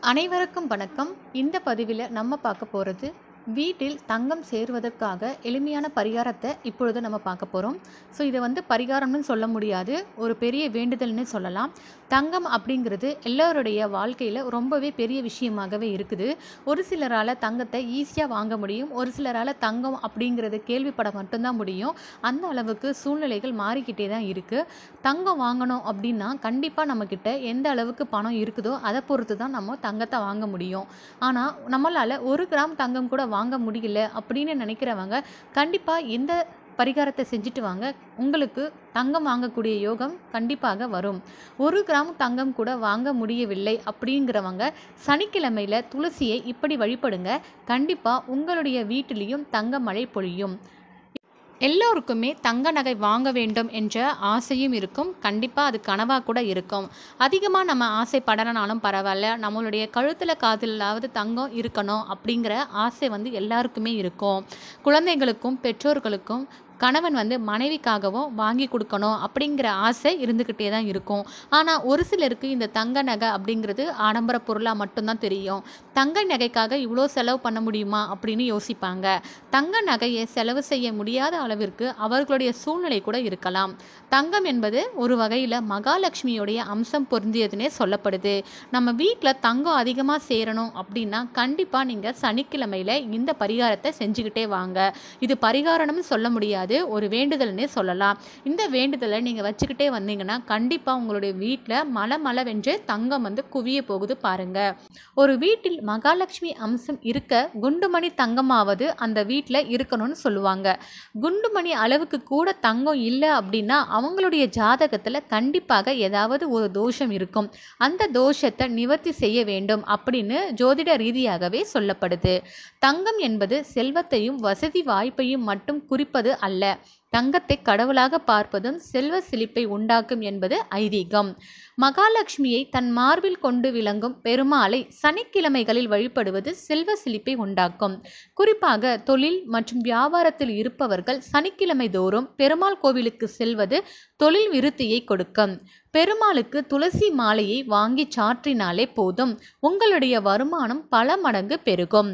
அனைவருக்கும் வணக்கம் இந்த பதிவில் நம்ம பார்க்க போகிறது வீட்டில் தங்கம் சேருவதற்காக எளிமையான பரிகாரத்தை இப்பொழுது நம்ம பார்க்க போகிறோம் ஸோ இதை வந்து பரிகாரம்னு சொல்ல முடியாது ஒரு பெரிய வேண்டுதல்னு சொல்லலாம் தங்கம் அப்படிங்கிறது எல்லோருடைய வாழ்க்கையில் ரொம்பவே பெரிய விஷயமாகவே இருக்குது ஒரு சிலரால் தங்கத்தை ஈஸியாக வாங்க முடியும் ஒரு சிலரால் தங்கம் அப்படிங்கிறது கேள்விப்பட மட்டும்தான் முடியும் அந்த அளவுக்கு சூழ்நிலைகள் மாறிக்கிட்டே தான் இருக்குது தங்கம் வாங்கணும் அப்படின்னா கண்டிப்பாக நம்மக்கிட்ட எந்த அளவுக்கு பணம் இருக்குதோ அதை பொறுத்து தான் நம்ம தங்கத்தை வாங்க முடியும் ஆனால் நம்மளால் ஒரு கிராம் தங்கம் கூட வாங்க முடியல அப்படின்னு நினைக்கிறவங்க கண்டிப்பாக இந்த பரிகாரத்தை செஞ்சுட்டு வாங்க உங்களுக்கு தங்கம் வாங்கக்கூடிய யோகம் கண்டிப்பாக வரும் ஒரு கிராம் தங்கம் கூட வாங்க முடியவில்லை அப்படிங்கிறவங்க சனிக்கிழமையில் துளசியை இப்படி வழிபடுங்க கண்டிப்பாக உங்களுடைய வீட்டிலையும் தங்க மழை பொழியும் எல்லோருக்குமே தங்க நகை வாங்க வேண்டும் என்ற ஆசையும் இருக்கும் கண்டிப்பாக அது கனவாக கூட இருக்கும் அதிகமாக நம்ம ஆசைப்படலனாலும் பரவாயில்ல நம்மளுடைய கழுத்தில் காதிலாவது தங்கம் இருக்கணும் அப்படிங்கிற ஆசை வந்து எல்லாருக்குமே இருக்கும் குழந்தைகளுக்கும் பெற்றோர்களுக்கும் கணவன் வந்து மனைவிக்காகவும் வாங்கி கொடுக்கணும் அப்படிங்கிற ஆசை இருந்துக்கிட்டே தான் இருக்கும் ஆனால் ஒரு சிலருக்கு இந்த தங்க நகை அப்படிங்கிறது ஆடம்பர பொருளாக மட்டும்தான் தெரியும் தங்க நகைக்காக இவ்வளோ செலவு பண்ண முடியுமா அப்படின்னு யோசிப்பாங்க தங்க நகையை செலவு செய்ய முடியாத அளவிற்கு அவர்களுடைய சூழ்நிலை கூட இருக்கலாம் தங்கம் என்பது ஒரு வகையில் மகாலட்சுமியுடைய அம்சம் பொருந்தியதுன்னே சொல்லப்படுது நம்ம வீட்டில் தங்கம் அதிகமாக சேரணும் அப்படின்னா கண்டிப்பாக நீங்கள் சனிக்கிழமையில் இந்த பரிகாரத்தை செஞ்சுக்கிட்டே வாங்க இது பரிகாரம்னு சொல்ல முடியாது ஒரு வேண்டுதல்னே சொல்லலாம் இந்த வேண்டுதலை நீங்கள் வச்சுக்கிட்டே வந்தீங்கன்னா கண்டிப்பாக உங்களுடைய வீட்டில் மலை மலவென்று தங்கம் வந்து குவிய போகுது பாருங்க ஒரு வீட்டில் மகாலட்சுமி அம்சம் இருக்க குண்டுமணி தங்கமாவது அந்த வீட்டில் இருக்கணும்னு சொல்லுவாங்க குண்டுமணி அளவுக்கு கூட தங்கம் இல்லை அப்படின்னா அவங்களுடைய ஜாதகத்தில் கண்டிப்பாக ஏதாவது ஒரு தோஷம் இருக்கும் அந்த தோஷத்தை நிவர்த்தி செய்ய வேண்டும் அப்படின்னு ஜோதிட ரீதியாகவே சொல்லப்படுது தங்கம் என்பது செல்வத்தையும் வசதி வாய்ப்பையும் மட்டும் குறிப்பது அல்ல தங்கத்தை கடவுளாக பார்ப்பதும் செல்வ செழிப்பை உண்டாக்கும் என்பது ஐதீகம் மகாலட்சுமியை தன் மார்பில் கொண்டு விளங்கும் பெருமாளை சனிக்கிழமைகளில் வழிபடுவது செல்வ செழிப்பை உண்டாக்கும் குறிப்பாக தொழில் மற்றும் வியாபாரத்தில் இருப்பவர்கள் சனிக்கிழமை தோறும் பெருமாள் கோவிலுக்கு செல்வது தொழில் விருத்தியை கொடுக்கும் பெருமாளுக்கு துளசி மாலையை வாங்கி சாற்றினாலே போதும் உங்களுடைய வருமானம் பல மடங்கு பெருகும்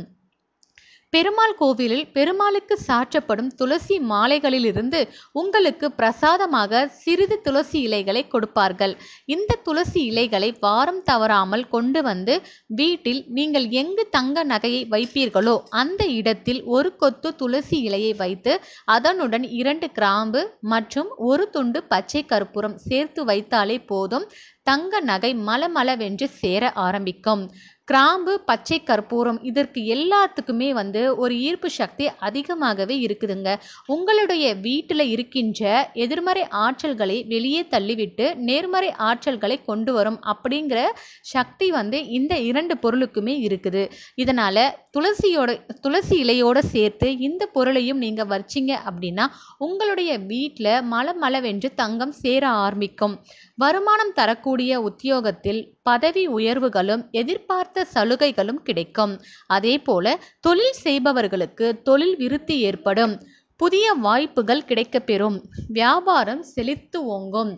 பெருமாள் கோவிலில் பெருமாளுக்கு சாற்றப்படும் துளசி மாலைகளிலிருந்து உங்களுக்கு பிரசாதமாக சிறிது துளசி இலைகளை கொடுப்பார்கள் இந்த துளசி இலைகளை வாரம் தவறாமல் கொண்டு வந்து வீட்டில் நீங்கள் எங்கு தங்க நகையை வைப்பீர்களோ அந்த இடத்தில் ஒரு கொத்து துளசி இலையை வைத்து அதனுடன் இரண்டு கிராம்பு மற்றும் ஒரு துண்டு பச்சை கற்பூரம் சேர்த்து வைத்தாலே போதும் தங்க நகை மலமளவென்று சேர ஆரம்பிக்கும் கிராம்பு பச்சை கற்பூரம் இதற்கு எல்லாத்துக்குமே வந்து ஒரு ஈர்ப்பு சக்தி அதிகமாகவே இருக்குதுங்க உங்களுடைய வீட்டில் இருக்கின்ற எதிர்மறை ஆற்றல்களை வெளியே தள்ளிவிட்டு நேர்மறை ஆற்றல்களை கொண்டு வரும் அப்படிங்கிற சக்தி வந்து இந்த இரண்டு பொருளுக்குமே இருக்குது இதனால் துளசியோட துளசி இலையோடு சேர்த்து இந்த பொருளையும் நீங்கள் வச்சிங்க அப்படின்னா உங்களுடைய வீட்டில் மல மளவென்று தங்கம் சேர ஆரம்பிக்கும் வருமானம் தரக்கூடிய உத்தியோகத்தில் பதவி உயர்வுகளும் எதிர்பார்த்த சலுகைகளும் கிடைக்கும் அதே போல தொழில் செய்பவர்களுக்கு தொழில் விருத்தி ஏற்படும் புதிய வாய்ப்புகள் கிடைக்கப்பெறும் வியாபாரம் செழித்து ஓங்கும்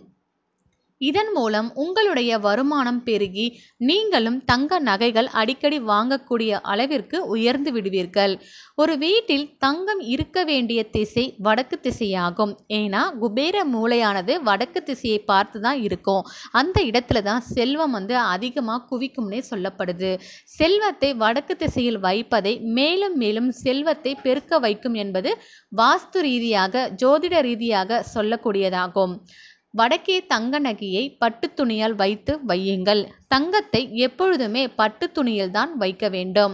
இதன் மூலம் உங்களுடைய வருமானம் பெருகி நீங்களும் தங்க நகைகள் அடிக்கடி வாங்கக்கூடிய அளவிற்கு உயர்ந்து விடுவீர்கள் ஒரு வீட்டில் தங்கம் இருக்க வேண்டிய திசை வடக்கு திசையாகும் ஏன்னா குபேர மூளையானது வடக்கு திசையை பார்த்து தான் இருக்கும் அந்த இடத்துல தான் செல்வம் வந்து அதிகமாக குவிக்கும்னே சொல்லப்படுது செல்வத்தை வடக்கு திசையில் வைப்பதை மேலும் மேலும் செல்வத்தை பெருக்க வைக்கும் என்பது வாஸ்து ரீதியாக ஜோதிட ரீதியாக சொல்லக்கூடியதாகும் வடக்கே தங்க நகையை பட்டு துணியால் வைத்து வையுங்கள் தங்கத்தை எப்பொழுதுமே பட்டு துணியில் தான் வைக்க வேண்டும்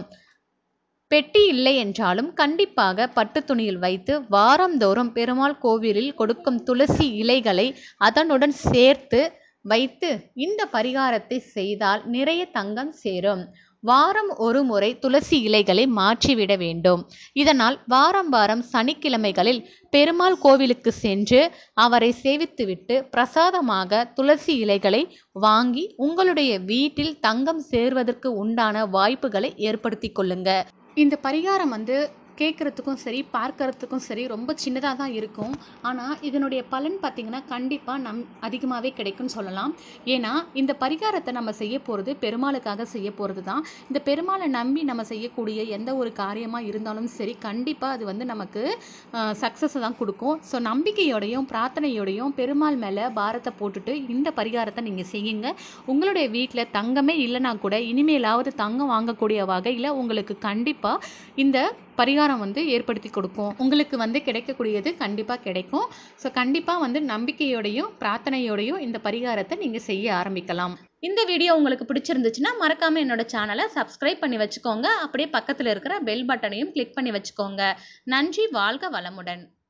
பெட்டி இல்லை என்றாலும் கண்டிப்பாக பட்டு துணியில் வைத்து வாரந்தோறும் பெருமாள் கோவிலில் கொடுக்கும் துளசி இலைகளை அதனுடன் சேர்த்து வைத்து இந்த பரிகாரத்தை செய்தால் நிறைய தங்கம் சேரும் வாரம் ஒரு முறை துளசி இலைகளை மாற்றிவிட வேண்டும் இதனால் வாரம் வாரம் சனிக்கிழமைகளில் பெருமாள் கோவிலுக்கு சென்று அவரை சேவித்துவிட்டு பிரசாதமாக துளசி இலைகளை வாங்கி உங்களுடைய வீட்டில் தங்கம் சேர்வதற்கு உண்டான வாய்ப்புகளை ஏற்படுத்தி கொள்ளுங்க இந்த பரிகாரம் வந்து கேட்குறதுக்கும் சரி பார்க்கறதுக்கும் சரி ரொம்ப சின்னதாக தான் இருக்கும் ஆனால் இதனுடைய பலன் பார்த்திங்கன்னா கண்டிப்பாக நம் அதிகமாகவே கிடைக்கும்னு சொல்லலாம் ஏன்னா இந்த பரிகாரத்தை நம்ம செய்ய போகிறது பெருமாளுக்காக செய்ய போகிறது தான் இந்த பெருமாளை நம்பி நம்ம செய்யக்கூடிய எந்த ஒரு காரியமாக இருந்தாலும் சரி கண்டிப்பாக அது வந்து நமக்கு சக்ஸஸ் தான் கொடுக்கும் ஸோ நம்பிக்கையோடையும் பிரார்த்தனையோடையும் பெருமாள் மேலே பாரத்தை போட்டுட்டு இந்த பரிகாரத்தை நீங்கள் செய்யுங்க உங்களுடைய வீட்டில் தங்கமே இல்லைனா கூட இனிமேலாவது தங்கம் வாங்கக்கூடிய வகையில் உங்களுக்கு கண்டிப்பாக இந்த பரிகாரம் வந்து ஏற்படுத்தி கொடுக்கும் உங்களுக்கு வந்து கிடைக்கக்கூடியது கண்டிப்பாக கிடைக்கும் ஸோ கண்டிப்பாக வந்து நம்பிக்கையோடையும் பிரார்த்தனையோடையும் இந்த பரிகாரத்தை நீங்கள் செய்ய ஆரம்பிக்கலாம் இந்த வீடியோ உங்களுக்கு பிடிச்சிருந்துச்சுன்னா மறக்காம என்னோட சேனலை சப்ஸ்கிரைப் பண்ணி வச்சுக்கோங்க அப்படியே பக்கத்தில் இருக்கிற பெல் பட்டனையும் கிளிக் பண்ணி வச்சுக்கோங்க நன்றி வாழ்க வளமுடன்